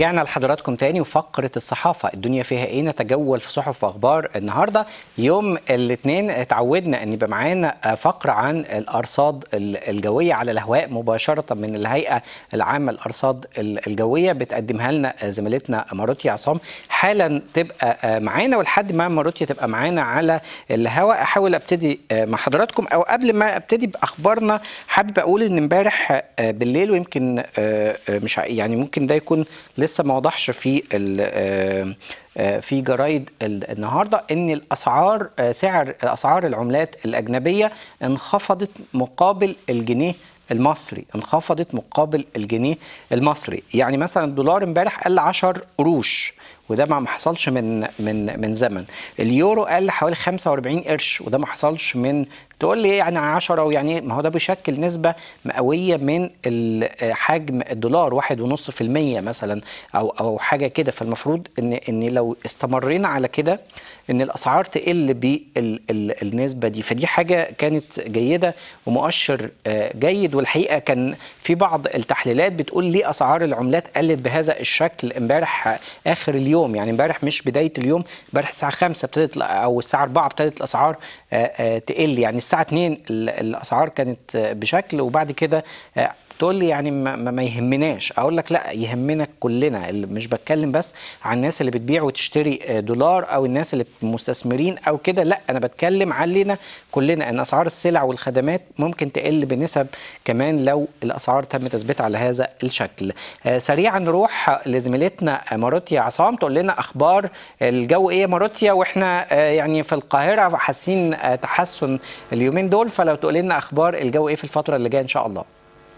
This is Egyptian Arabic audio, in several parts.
ورجعنا لحضراتكم تاني وفقرة الصحافة الدنيا فيها ايه نتجول في صحف واخبار النهاردة يوم الاثنين اتعودنا ان يبقى معانا فقرة عن الارصاد الجوية على الهواء مباشرة من الهيئة العامة للارصاد الجوية بتقدمها لنا زميلتنا ماروتي عصام حالا تبقى معانا ولحد ما ماروتي تبقى معانا على الهواء احاول ابتدي مع حضراتكم او قبل ما ابتدي باخبارنا حابب اقول ان امبارح بالليل ويمكن مش يعني ممكن ده يكون لسه ما وضحش في في جرايد النهارده ان الاسعار سعر اسعار العملات الاجنبيه انخفضت مقابل الجنيه المصري انخفضت مقابل الجنيه المصري يعني مثلا الدولار امبارح قل 10 قروش وده ما حصلش من من من زمن اليورو قل حوالي 45 قرش وده ما حصلش من تقول لي يعني 10 ويعني ما هو ده بيشكل نسبه مئويه من حجم الدولار 1.5% مثلا او او حاجه كده فالمفروض ان ان لو استمرينا على كده ان الاسعار تقل بالنسبه دي فدي حاجه كانت جيده ومؤشر جيد والحقيقه كان في بعض التحليلات بتقول ليه اسعار العملات قلت بهذا الشكل امبارح اخر اليوم يعني امبارح مش بدايه اليوم امبارح الساعه 5 ابتدت او الساعه 4 ابتدت الاسعار تقل يعني الساعه 2 الاسعار كانت بشكل وبعد كده تقول لي يعني ما, ما يهمناش اقول لك لا يهمنا كلنا اللي مش بتكلم بس عن الناس اللي بتبيع وتشتري دولار او الناس اللي مستثمرين او كده لا انا بتكلم علينا كلنا ان اسعار السلع والخدمات ممكن تقل بنسب كمان لو الاسعار تم تثبيتها على هذا الشكل آه سريعا نروح لزميلتنا ماروتيا عصام تقول لنا اخبار الجو ايه يا ماروتيا واحنا آه يعني في القاهره حاسين آه تحسن اليومين دول فلو تقول لنا اخبار الجو ايه في الفتره اللي جايه ان شاء الله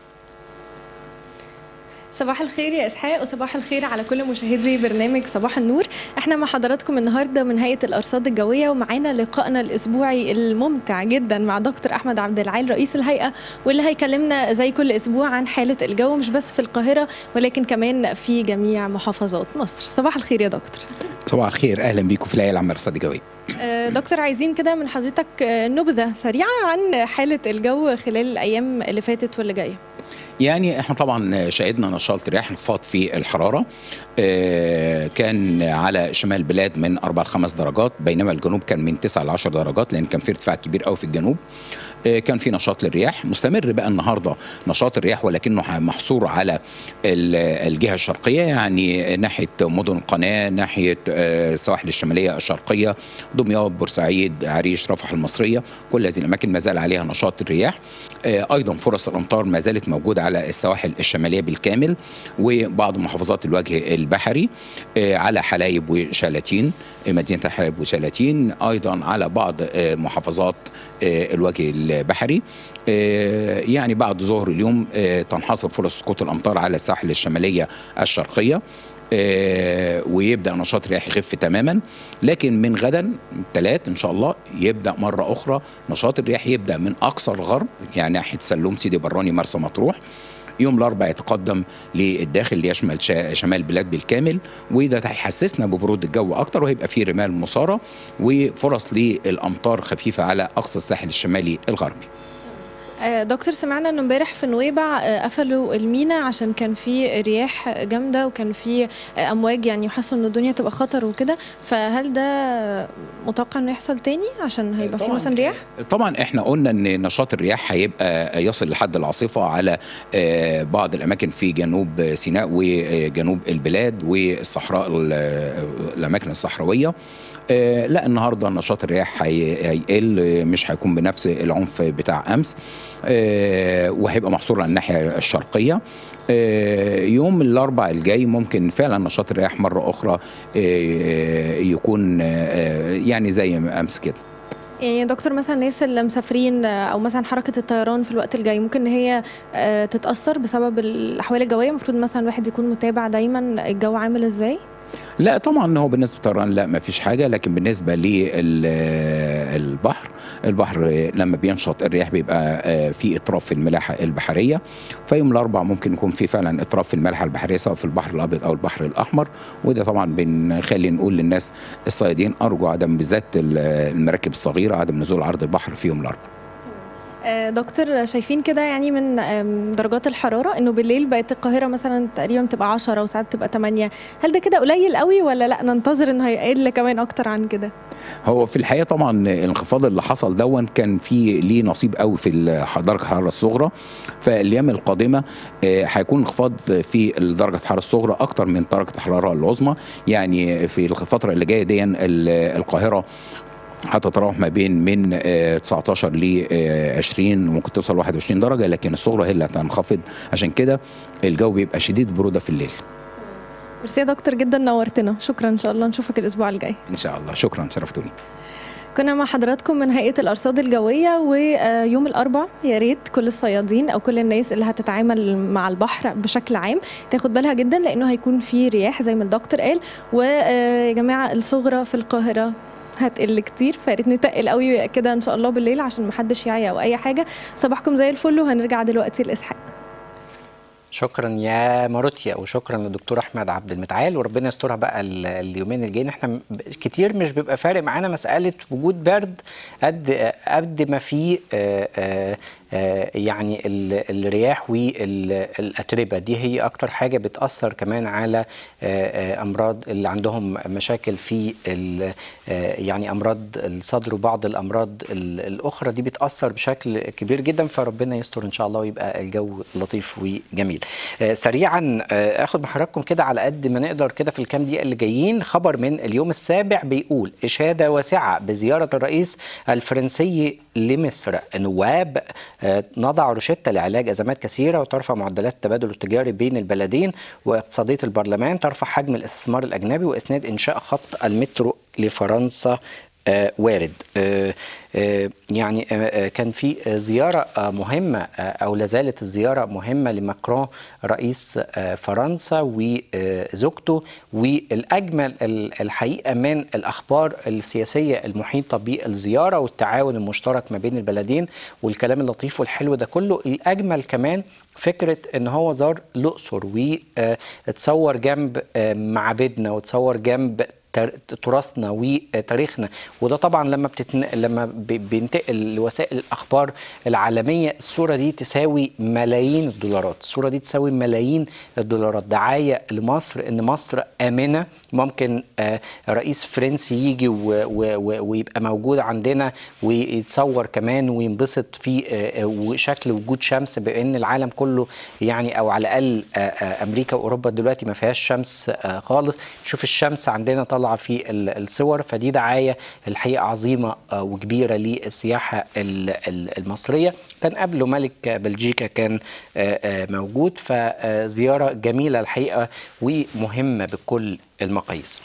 صباح الخير يا اسحاق وصباح الخير على كل مشاهدي برنامج صباح النور احنا مع حضراتكم النهارده من هيئه الارصاد الجويه ومعانا لقائنا الاسبوعي الممتع جدا مع دكتور احمد عبد العال رئيس الهيئه واللي هيكلمنا زي كل اسبوع عن حاله الجو مش بس في القاهره ولكن كمان في جميع محافظات مصر صباح الخير يا دكتور صباح الخير اهلا بيكم في الهيئه العامه للارصاد الجويه دكتور عايزين كده من حضرتك نبذه سريعه عن حاله الجو خلال الايام اللي فاتت واللي جايه يعني احنا طبعا شهدنا نشاط رياح انخفاض في الحراره اه كان على شمال البلاد من 4 ل 5 درجات بينما الجنوب كان من 9 ل 10 درجات لان كان في ارتفاع كبير قوي في الجنوب اه كان في نشاط للرياح مستمر بقى النهارده نشاط الرياح ولكنه محصور على الجهه الشرقيه يعني ناحيه مدن القناه ناحيه اه السواحل الشماليه الشرقيه دمياط بورسعيد عريش رفح المصريه كل هذه الاماكن ما زال عليها نشاط الرياح ايضا فرص الامطار ما زالت موجوده على السواحل الشماليه بالكامل وبعض محافظات الوجه البحري على حلايب وشلاتين مدينه حلايب وشلاتين ايضا على بعض محافظات الوجه البحري يعني بعد ظهر اليوم تنحصر فرص سقوط الامطار على الساحل الشماليه الشرقيه آه ويبدا نشاط رياح يخف تماما لكن من غدا الثلاث ان شاء الله يبدا مره اخرى نشاط الرياح يبدا من اقصى الغرب يعني ناحيه سلوم سيدي براني مرسى مطروح يوم الاربعاء يتقدم للداخل ليشمل شمال البلاد بالكامل وده هيحسسنا ببرود الجو اكتر وهيبقى فيه رمال مثاره وفرص للامطار خفيفه على اقصى الساحل الشمالي الغربي دكتور سمعنا انه امبارح في نويبع قفلوا المينا عشان كان في رياح جامده وكان في امواج يعني وحسوا ان الدنيا تبقى خطر وكده فهل ده متوقع انه يحصل تاني عشان هيبقى في مثلا رياح؟ طبعا احنا قلنا ان نشاط الرياح هيبقى يصل لحد العاصفه على بعض الاماكن في جنوب سيناء وجنوب البلاد والصحراء الاماكن الصحراويه آه لا النهارده نشاط الرياح هيقل مش هيكون بنفس العنف بتاع امس آه وهيبقى محصور على الناحيه الشرقيه آه يوم الاربع الجاي ممكن فعلا نشاط الرياح مره اخرى يكون يعني زي امس كده يعني يا دكتور مثلا الناس اللي مسافرين او مثلا حركه الطيران في الوقت الجاي ممكن ان هي تتاثر بسبب الاحوال الجويه المفروض مثلا الواحد يكون متابع دايما الجو عامل ازاي لا طبعا هو بالنسبه للطيران لا ما فيش حاجه لكن بالنسبه للبحر البحر لما بينشط الرياح بيبقى في اطراف في الملاحه البحريه فيوم الاربع ممكن يكون في فعلا اطراف في الملاحه البحريه سواء في البحر الابيض او البحر الاحمر وده طبعا بنخلي نقول للناس الصيادين ارجو عدم بالذات المراكب الصغيره عدم نزول عرض البحر في يوم الاربع آه، دكتور شايفين كده يعني من آم، درجات الحرارة انه بالليل بقت القاهرة مثلا تقريبا بتبقى 10 وساعات بتبقى 8 هل ده كده قليل قوي ولا لا ننتظر انه هيقل كمان اكتر عن كده هو في الحقيقه طبعا الانخفاض اللي حصل دون كان فيه ليه نصيب قوي في الح- درجه الحراره الصغرى فالايام القادمه آه، هيكون انخفاض في درجه الحراره الصغرى اكتر من درجه الحراره العظمى يعني في الفتره اللي جايه دي ال- القاهره هتتراوح ما بين من آه، 19 ل 20 ممكن توصل 21 درجه لكن الصغرى هي اللي هتنخفض عشان كده الجو بيبقى شديد البروده في الليل ميرسي يا دكتور جدا نورتنا شكرا ان شاء الله نشوفك الاسبوع الجاي ان شاء الله شكرا شرفتوني كنا مع حضراتكم من هيئة الأرصاد الجوية ويوم الأربع يا ريت كل الصيادين أو كل الناس اللي هتتعامل مع البحر بشكل عام تاخد بالها جدا لأنه هيكون في رياح زي ما الدكتور قال ويا جماعة الصغرى في القاهرة هتقل كتير فياريت نتقل قوي كده ان شاء الله بالليل عشان محدش يعيا او اي حاجه صباحكم زي الفل وهنرجع دلوقتي لاسحاق شكرا يا ماروتيا وشكرا للدكتور احمد عبد المتعال وربنا يسترها بقى ال- اليومين الجايين احنا م- ب- كتير مش بيبقى فارق معانا مساله وجود برد قد قد ما في آه، آه، آه، يعني ال- الرياح والاتربه دي هي اكتر حاجه بتاثر كمان على آه، آه، امراض اللي عندهم مشاكل في ال- آه، يعني امراض الصدر وبعض الامراض ال- الاخرى دي بتاثر بشكل كبير جدا فربنا يستر ان شاء الله ويبقى الجو لطيف وجميل آه، سريعا آه، اخد مع حضراتكم كده على قد ما نقدر كده في الكام دقيقه اللي جايين خبر من اليوم السابع بيقول اشاده واسعه بزياره الرئيس الفرنسي لمصر نواب آه، نضع روشته لعلاج ازمات كثيره وترفع معدلات التبادل التجاري بين البلدين واقتصاديه البرلمان ترفع حجم الاستثمار الاجنبي واسناد انشاء خط المترو لفرنسا آه، وارد آه، آه، يعني آه، آه، كان في آه، زيارة آه، مهمة آه، أو لازالت الزيارة مهمة لماكرون رئيس آه، فرنسا وزوجته والأجمل ال- الحقيقة من الأخبار السياسية المحيطة بالزيارة والتعاون المشترك ما بين البلدين والكلام اللطيف والحلو ده كله الأجمل كمان فكرة ان هو زار الأقصر وتصور جنب آه، معابدنا وتصور جنب تر- تراثنا وتاريخنا وده طبعا لما بتتن... لما ب- بينتقل لوسائل الاخبار العالميه الصوره دي تساوي ملايين الدولارات الصوره دي تساوي ملايين الدولارات دعايه لمصر ان مصر امنه ممكن آه، رئيس فرنسي يجي و... و... و... ويبقى موجود عندنا ويتصور كمان وينبسط في آه، آه، وشكل وجود شمس بان العالم كله يعني او على الاقل آه، آه، امريكا واوروبا دلوقتي ما فيهاش شمس آه، خالص شوف الشمس عندنا طالعه في ال- الصور فدي دعايه الحقيقه عظيمه آه، وكبيره للسياحه ال- ال- المصريه كان قبله ملك بلجيكا كان آه، آه، موجود فزياره جميله الحقيقه ومهمه بكل المقاييس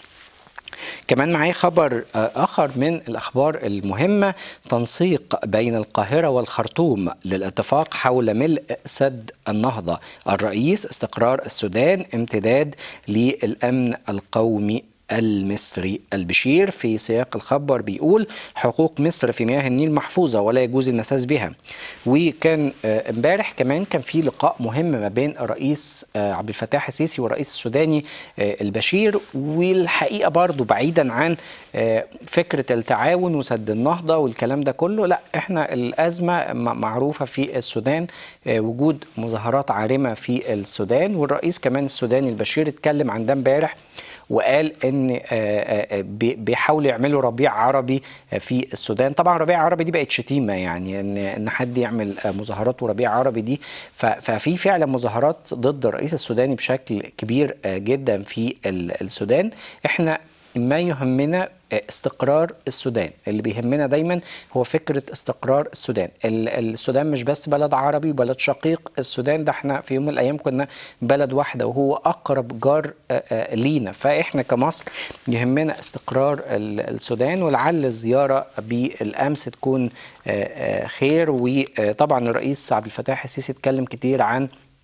كمان معايا خبر آه، آخر من الأخبار المهمة تنسيق بين القاهرة والخرطوم للاتفاق حول ملء سد النهضة الرئيس استقرار السودان امتداد للأمن القومي المصري البشير في سياق الخبر بيقول حقوق مصر في مياه النيل محفوظة ولا يجوز المساس بها وكان آه، امبارح كمان كان في لقاء مهم ما بين الرئيس آه، عبد الفتاح السيسي والرئيس السوداني آه، البشير والحقيقة برضو بعيدا عن آه، فكرة التعاون وسد النهضة والكلام ده كله لا احنا الأزمة م- معروفة في السودان آه، وجود مظاهرات عارمة في السودان والرئيس كمان السوداني البشير اتكلم عن ده امبارح وقال ان آه، آه، بي- بيحاولوا يعملوا ربيع عربي آه، في السودان طبعا ربيع عربي دي بقت شتيمه يعني ان ان حد يعمل آه، مظاهرات وربيع عربي دي ف- ففي فعلا مظاهرات ضد الرئيس السوداني بشكل كبير آه، جدا في ال- السودان احنا ما يهمنا استقرار السودان اللي بيهمنا دايما هو فكرة استقرار السودان ال- السودان مش بس بلد عربي وبلد شقيق السودان ده احنا في يوم من الأيام كنا بلد واحدة وهو أقرب جار آه، آه، لينا فإحنا كمصر يهمنا استقرار ال- السودان ولعل الزيارة بالأمس تكون آه، آه، خير وطبعا الرئيس عبد الفتاح السيسي اتكلم كتير عن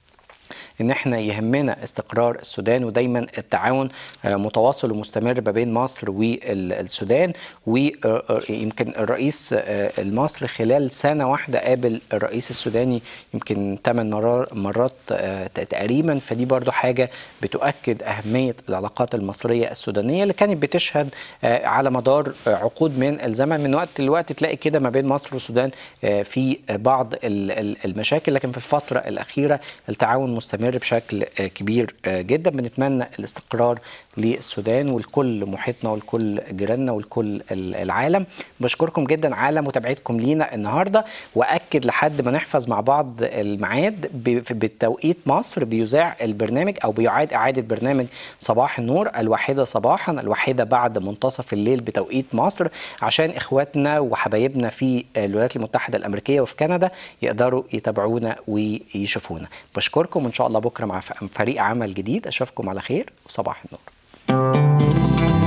ان احنا يهمنا استقرار السودان ودايما التعاون متواصل ومستمر ما بين مصر والسودان ويمكن الرئيس المصري خلال سنه واحده قابل الرئيس السوداني يمكن 8 مرات تقريبا فدي برضو حاجه بتؤكد اهميه العلاقات المصريه السودانيه اللي كانت بتشهد على مدار عقود من الزمن من وقت لوقت تلاقي كده ما بين مصر والسودان في بعض المشاكل لكن في الفتره الاخيره التعاون مستمر بشكل كبير جدا بنتمنى الاستقرار للسودان والكل محيطنا والكل جيراننا والكل العالم بشكركم جدا على متابعتكم لينا النهارده واكد لحد ما نحفظ مع بعض الميعاد بالتوقيت مصر بيذاع البرنامج او بيعاد اعاده برنامج صباح النور الواحده صباحا الواحده بعد منتصف الليل بتوقيت مصر عشان اخواتنا وحبايبنا في الولايات المتحده الامريكيه وفي كندا يقدروا يتابعونا ويشوفونا بشكركم وان شاء الله بكره مع فريق عمل جديد اشوفكم على خير وصباح النور